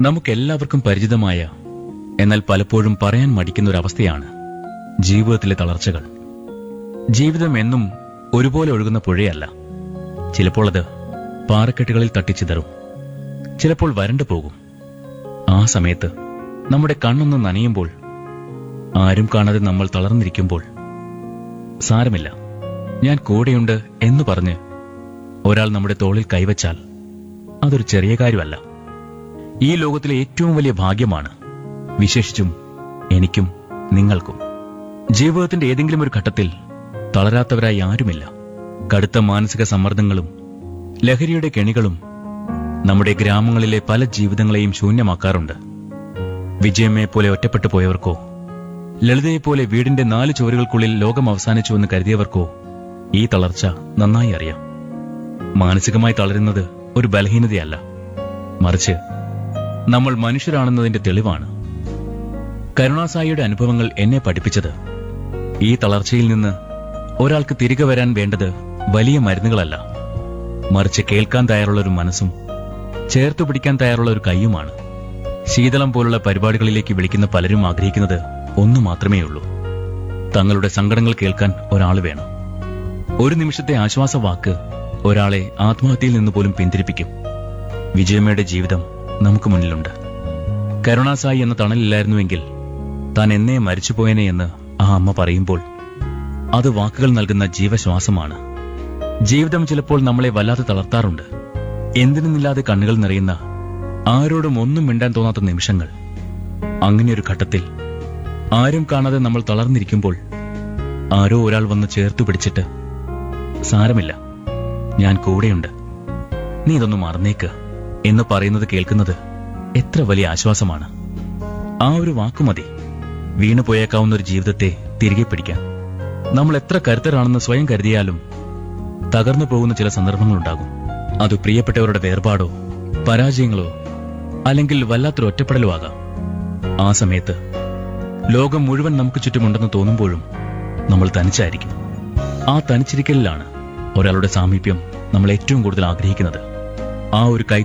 നമുക്കെല്ലാവർക്കും പരിചിതമായ എന്നാൽ പലപ്പോഴും പറയാൻ മടിക്കുന്ന ഒരു അവസ്ഥയാണ് ജീവിതത്തിലെ തളർച്ചകൾ ജീവിതം എന്നും ഒരുപോലെ ഒഴുകുന്ന പുഴയല്ല ചിലപ്പോൾ അത് പാറക്കെട്ടുകളിൽ തട്ടിച്ചിതറും ചിലപ്പോൾ വരണ്ടു പോകും ആ സമയത്ത് നമ്മുടെ കണ്ണൊന്ന് നനയുമ്പോൾ ആരും കാണാതെ നമ്മൾ തളർന്നിരിക്കുമ്പോൾ സാരമില്ല ഞാൻ കൂടെയുണ്ട് എന്ന് പറഞ്ഞ് ഒരാൾ നമ്മുടെ തോളിൽ കൈവച്ചാൽ അതൊരു ചെറിയ കാര്യമല്ല ഈ ലോകത്തിലെ ഏറ്റവും വലിയ ഭാഗ്യമാണ് വിശേഷിച്ചും എനിക്കും നിങ്ങൾക്കും ജീവിതത്തിന്റെ ഏതെങ്കിലും ഒരു ഘട്ടത്തിൽ തളരാത്തവരായി ആരുമില്ല കടുത്ത മാനസിക സമ്മർദ്ദങ്ങളും ലഹരിയുടെ കെണികളും നമ്മുടെ ഗ്രാമങ്ങളിലെ പല ജീവിതങ്ങളെയും ശൂന്യമാക്കാറുണ്ട് വിജയമ്മയെ പോലെ ഒറ്റപ്പെട്ടു പോയവർക്കോ ലളിതയെപ്പോലെ വീടിന്റെ നാല് ചുവരുകൾക്കുള്ളിൽ ലോകം അവസാനിച്ചുവെന്ന് കരുതിയവർക്കോ ഈ തളർച്ച നന്നായി അറിയാം മാനസികമായി തളരുന്നത് ഒരു ബലഹീനതയല്ല മറിച്ച് നമ്മൾ മനുഷ്യരാണെന്നതിന്റെ തെളിവാണ് കരുണാസായിയുടെ അനുഭവങ്ങൾ എന്നെ പഠിപ്പിച്ചത് ഈ തളർച്ചയിൽ നിന്ന് ഒരാൾക്ക് തിരികെ വരാൻ വേണ്ടത് വലിയ മരുന്നുകളല്ല മറിച്ച് കേൾക്കാൻ തയ്യാറുള്ള ഒരു മനസ്സും ചേർത്തു പിടിക്കാൻ തയ്യാറുള്ള ഒരു കൈയുമാണ് ശീതളം പോലുള്ള പരിപാടികളിലേക്ക് വിളിക്കുന്ന പലരും ആഗ്രഹിക്കുന്നത് ഒന്നു മാത്രമേ ഉള്ളൂ തങ്ങളുടെ സങ്കടങ്ങൾ കേൾക്കാൻ ഒരാൾ വേണം ഒരു നിമിഷത്തെ ആശ്വാസ വാക്ക് ഒരാളെ ആത്മഹത്യയിൽ നിന്ന് പോലും പിന്തിരിപ്പിക്കും വിജയമ്മയുടെ ജീവിതം നമുക്ക് മുന്നിലുണ്ട് കരുണാസായി എന്ന തണലില്ലായിരുന്നുവെങ്കിൽ താൻ എന്നേ മരിച്ചുപോയനെ എന്ന് ആ അമ്മ പറയുമ്പോൾ അത് വാക്കുകൾ നൽകുന്ന ജീവശ്വാസമാണ് ജീവിതം ചിലപ്പോൾ നമ്മളെ വല്ലാതെ തളർത്താറുണ്ട് എന്തിനെന്നില്ലാതെ കണ്ണുകൾ നിറയുന്ന ആരോടും ഒന്നും മിണ്ടാൻ തോന്നാത്ത നിമിഷങ്ങൾ അങ്ങനെയൊരു ഘട്ടത്തിൽ ആരും കാണാതെ നമ്മൾ തളർന്നിരിക്കുമ്പോൾ ആരോ ഒരാൾ വന്ന് ചേർത്തു പിടിച്ചിട്ട് സാരമില്ല ഞാൻ കൂടെയുണ്ട് നീ ഇതൊന്ന് മറന്നേക്ക് എന്ന് പറയുന്നത് കേൾക്കുന്നത് എത്ര വലിയ ആശ്വാസമാണ് ആ ഒരു വാക്കുമതി വീണു പോയേക്കാവുന്ന ഒരു ജീവിതത്തെ തിരികെ പിടിക്കാൻ നമ്മൾ എത്ര കരുത്തരാണെന്ന് സ്വയം കരുതിയാലും തകർന്നു പോകുന്ന ചില സന്ദർഭങ്ങളുണ്ടാകും അത് പ്രിയപ്പെട്ടവരുടെ വേർപാടോ പരാജയങ്ങളോ അല്ലെങ്കിൽ വല്ലാത്തൊരു ഒറ്റപ്പെടലോ ആകാം ആ സമയത്ത് ലോകം മുഴുവൻ നമുക്ക് ചുറ്റുമുണ്ടെന്ന് തോന്നുമ്പോഴും നമ്മൾ തനിച്ചായിരിക്കും ആ തനിച്ചിരിക്കലിലാണ് ഒരാളുടെ സാമീപ്യം നമ്മൾ ഏറ്റവും കൂടുതൽ ആഗ്രഹിക്കുന്നത് ആ ഒരു കൈ